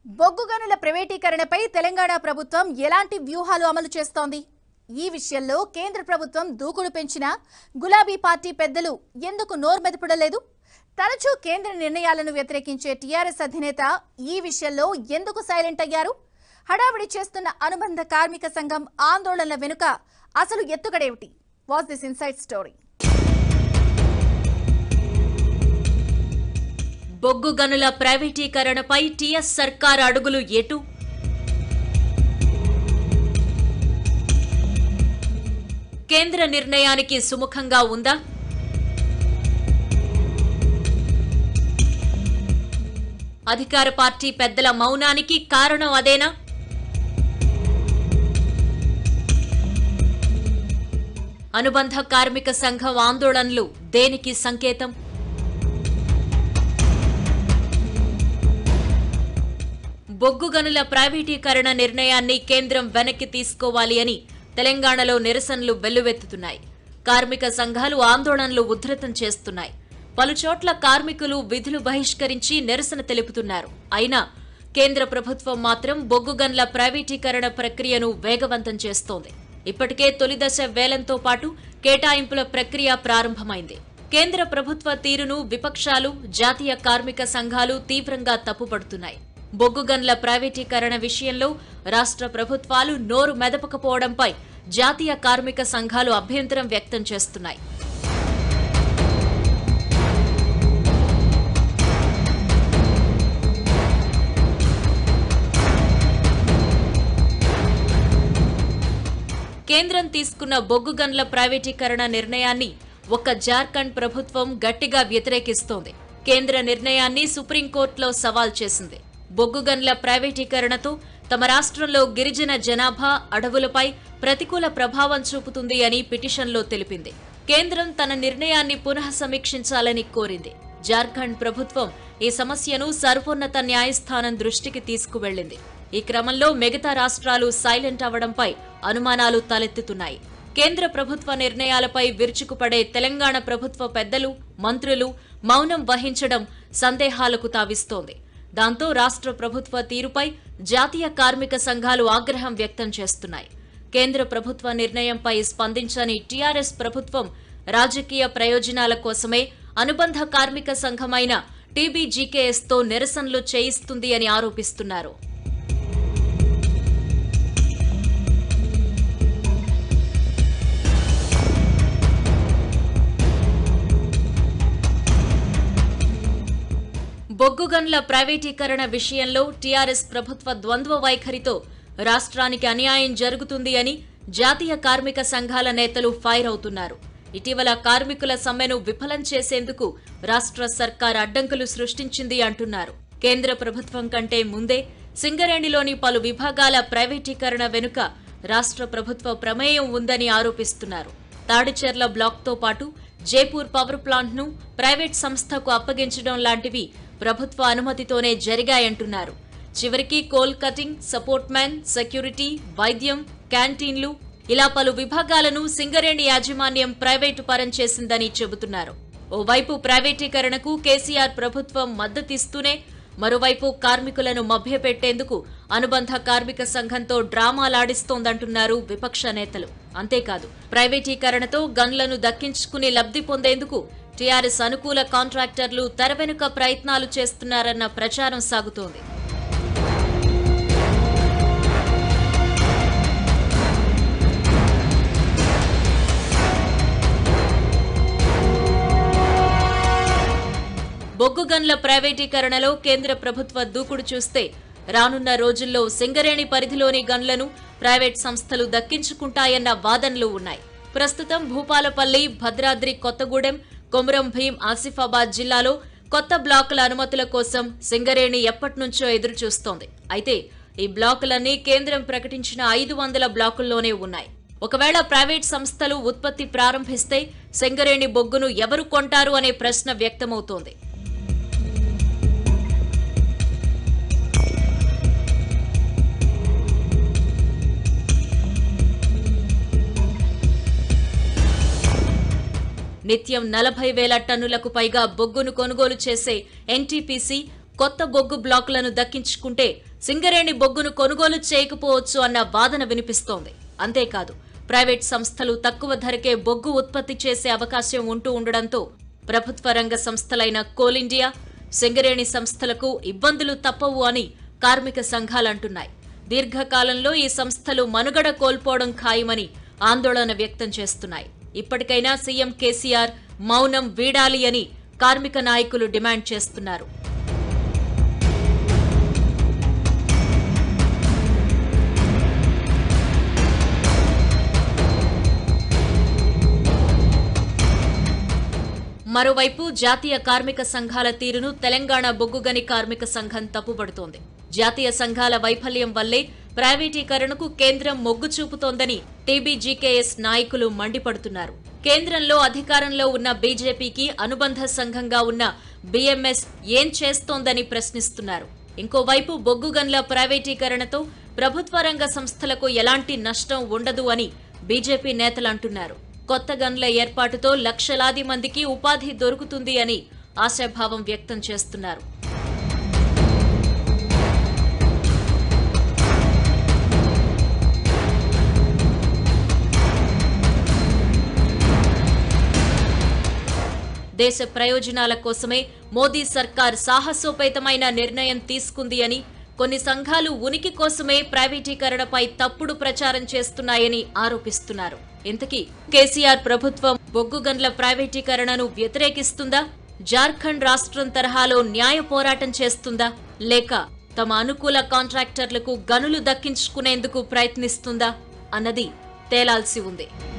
బొగ్గు గనుల ప్రైవేటీకరణపై తెలంగాణ ప్రభుత్వం ఎలాంటి వ్యూహాలు అమలు చేస్తోంది ఈ విషయంలో కేంద్ర ప్రభుత్వం దూకుడు పెంచినా గులాబీ పార్టీ పెద్దలు ఎందుకు నోర్మెదపడలేదు తరచూ కేంద్ర నిర్ణయాలను వ్యతిరేకించే టీఆర్ఎస్ అధినేత ఈ విషయంలో ఎందుకు సైలెంట్ అయ్యారు హడావిడి చేస్తున్న అనుబంధ కార్మిక సంఘం ఆందోళనల వెనుక అసలు ఎత్తుగడేమిటి వాస్ దిస్ ఇన్సైట్ స్టోరీ బొగ్గు గనుల ప్రైవేటీకరణపై టీఎస్ సర్కార్ అడుగులు ఎటు కేంద్ర నిర్ణయానికి సుముఖంగా ఉందా అధికార పార్టీ పెద్దల మౌనానికి కారణం అదేనా అనుబంధ కార్మిక సంఘం ఆందోళనలు దేనికి సంకేతం బొగ్గు గనుల ప్రైవేటీకరణ నిర్ణయాన్ని కేంద్రం వెనక్కి తీసుకోవాలి అని తెలంగాణలో నిరసనలు వెల్లువెత్తుతున్నాయి కార్మిక సంఘాలు ఆందోళనలు ఉధృతం చేస్తున్నాయి పలుచోట్ల కార్మికులు విధులు బహిష్కరించి నిరసన తెలుపుతున్నారు అయినా కేంద్ర ప్రభుత్వం మాత్రం బొగ్గు గనుల ప్రైవేటీకరణ ప్రక్రియను వేగవంతం చేస్తోంది ఇప్పటికే తొలిదశ వేలంతో పాటు కేటాయింపుల ప్రక్రియ ప్రారంభమైంది కేంద్ర ప్రభుత్వ తీరును విపక్షాలు జాతీయ కార్మిక సంఘాలు తీవ్రంగా తప్పుపడుతున్నాయి బొగ్గు గన్ల ప్రైవేటీకరణ విషయంలో రాష్ట్ర ప్రభుత్వాలు నోరు మెదపకపోవడంపై జాతీయ కార్మిక సంఘాలు అభ్యంతరం వ్యక్తం చేస్తున్నాయి కేంద్రం తీసుకున్న బొగ్గు గన్ల ప్రైవేటీకరణ నిర్ణయాన్ని ఒక్క జార్ఖండ్ ప్రభుత్వం గట్టిగా వ్యతిరేకిస్తోంది కేంద్ర నిర్ణయాన్ని సుప్రీంకోర్టులో సవాల్ చేసింది బొగ్గు గన్ల ప్రైవేటీకరణతో తమ రాష్ట్రంలో గిరిజన జనాభా అడవులపై ప్రతికూల ప్రభావం చూపుతుంది అని పిటిషన్లో తెలిపింది కేంద్రం తన నిర్ణయాన్ని పునః సమీక్షించాలని కోరింది జార్ఖండ్ ప్రభుత్వం ఈ సమస్యను సర్వోన్నత న్యాయస్థానం దృష్టికి తీసుకువెళ్లింది ఈ క్రమంలో మిగతా రాష్ట్రాలు సైలెంట్ అవడంపై అనుమానాలు తలెత్తుతున్నాయి కేంద్ర ప్రభుత్వ నిర్ణయాలపై విరుచుకుపడే తెలంగాణ ప్రభుత్వ పెద్దలు మంత్రులు మౌనం వహించడం సందేహాలకు తావిస్తోంది దాంతో రాష్ట్ర ప్రభుత్వ తీరుపై జాతీయ కార్మిక సంఘాలు ఆగ్రహం వ్యక్తం చేస్తున్నాయి కేంద్ర ప్రభుత్వ నిర్ణయంపై స్పందించని టీఆర్ఎస్ ప్రభుత్వం రాజకీయ ప్రయోజనాల కోసమే అనుబంధ కార్మిక సంఘమైన టీబీజీకేఎస్తో నిరసనలు చేయిస్తుంది అని ఆరోపిస్తున్నారు బొగ్గు గన్ల ప్రైవేటీకరణ విషయంలో టీఆర్ఎస్ ప్రభుత్వ ద్వంద్వ వైఖరితో రాష్ట్రానికి అన్యాయం జరుగుతుంది అని జాతీయ కార్మిక సంఘాల నేతలు ఫైర్ అవుతున్నారు ఇటీవల కార్మికుల సమ్మెను విఫలం చేసేందుకు రాష్ట్ర సర్కార్ అడ్డంకులు సృష్టించింది అంటున్నారు కేంద్ర ప్రభుత్వం కంటే ముందే సింగరేణిలోని పలు విభాగాల ప్రైవేటీకరణ వెనుక రాష్ట్ర ప్రభుత్వ ప్రమేయం ఉందని ఆరోపిస్తున్నారు తాడిచెర్ల బ్లాక్తో పాటు జైపూర్ పవర్ ప్లాంట్ను ప్రైవేట్ సంస్థకు అప్పగించడం లాంటివి ప్రభుత్వ అనుమతితోనే జరిగాయంటున్నారు చివరికి coal cutting support man security వైద్యం క్యాంటీన్లు ఇలా పలు విభాగాలను సింగరేణి యాజమాన్యం ప్రైవేటు పరం చేసిందని చెబుతున్నారు ఓవైపు ప్రైవేటీకరణకు కేసీఆర్ ప్రభుత్వం మద్దతిస్తూనే మరోవైపు కార్మికులను మభ్యపెట్టేందుకు అనుబంధ కార్మిక సంఘంతో డ్రామాలాడిస్తోందంటున్నారు విపక్ష నేతలు అంతేకాదు ప్రైవేటీకరణతో గన్లను దక్కించుకుని లబ్ధి పొందేందుకు టీఆర్ఎస్ అనుకూల కాంట్రాక్టర్లు తెరవెనుక ప్రయత్నాలు చేస్తున్నారన్న ప్రచారం సాగుతోంది బొగ్గు గన్ల ప్రైవేటీకరణలో కేంద్ర ప్రభుత్వ దూకుడు చూస్తే రానున్న రోజుల్లో సింగరేణి పరిధిలోని గన్లను ప్రైవేట్ సంస్థలు దక్కించుకుంటాయన్న వాదనలు ఉన్నాయి ప్రస్తుతం భూపాలపల్లి భద్రాద్రి కొత్తగూడెం కొమురం భీం ఆసిఫాబాద్ జిల్లాలో కొత్త బ్లాకుల అనుమతుల కోసం సింగరేణి ఎప్పటినుంచో ఎదురు చూస్తోంది అయితే ఈ బ్లాకులన్నీ కేంద్రం ప్రకటించిన ఐదు వందల బ్లాకుల్లోనే ఉన్నాయి ఒకవేళ ప్రైవేట్ సంస్థలు ఉత్పత్తి ప్రారంభిస్తే సింగరేణి బొగ్గును ఎవరు కొంటారు అనే ప్రశ్న వ్యక్తమవుతోంది నిత్యం నలభై వేల టన్నులకు పైగా బొగ్గును కొనుగోలు చేసే ఎన్టీపీసీ కొత్త బొగ్గు బ్లాకులను దక్కించుకుంటే సింగరేణి బొగ్గును కొనుగోలు చేయకపోవచ్చు అన్న వాదన వినిపిస్తోంది అంతేకాదు ప్రైవేట్ సంస్థలు తక్కువ ధరకే బొగ్గు ఉత్పత్తి చేసే అవకాశం ఉంటూ ఉండడంతో ప్రభుత్వ రంగ సంస్థలైన కోల్ ఇండియా సింగరేణి సంస్థలకు ఇబ్బందులు తప్పవు అని కార్మిక సంఘాలంటున్నాయి దీర్ఘకాలంలో ఈ సంస్థలు మనుగడ కోల్పోవడం ఖాయమని ఆందోళన వ్యక్తం చేస్తున్నాయి ఇప్పటికైనా సీఎం కేసీఆర్ మౌనం వీడాలి అని కార్మిక నాయకులు డిమాండ్ చేస్తున్నారు మరోవైపు జాతీయ కార్మిక సంఘాల తీరును తెలంగాణ బొగ్గుగని కార్మిక సంఘం తప్పుపడుతోంది జాతీయ సంఘాల వైఫల్యం వల్లే ప్రైవేటీకరణకు కేంద్రం మొగ్గు చూపుతోందని టీబీజీకేఎస్ నాయకులు మండిపడుతున్నారు కేంద్రంలో అధికారంలో ఉన్న బీజేపీకి అనుబంధ సంఘంగా ఉన్న బీఎంఎస్ ఏం చేస్తోందని ప్రశ్నిస్తున్నారు ఇంకోవైపు బొగ్గు గన్ల ప్రైవేటీకరణతో ప్రభుత్వ రంగ సంస్థలకు ఎలాంటి నష్టం ఉండదు అని బీజేపీ నేతలు అంటున్నారు కొత్త గన్ల ఏర్పాటుతో లక్షలాది మందికి ఉపాధి దొరుకుతుంది అని ఆశాభావం వ్యక్తం చేస్తున్నారు దేశ ప్రయోజనాల కోసమే మోదీ సర్కార్ సాహసోపేతమైన నిర్ణయం తీసుకుంది అని కొన్ని సంఘాలు ఉనికి కోసమే ప్రైవేటీకరణపై తప్పుడు ప్రచారం చేస్తున్నాయని ఆరోపిస్తున్నారు ఇంతకీ కేసీఆర్ ప్రభుత్వం బొగ్గు గన్ల ప్రైవేటీకరణను వ్యతిరేకిస్తుందా జార్ఖండ్ రాష్ట్రం తరహాలో న్యాయ పోరాటం చేస్తుందా లేక తమ అనుకూల కాంట్రాక్టర్లకు గనులు దక్కించుకునేందుకు ప్రయత్నిస్తుందా అన్నది తేలాల్సి ఉంది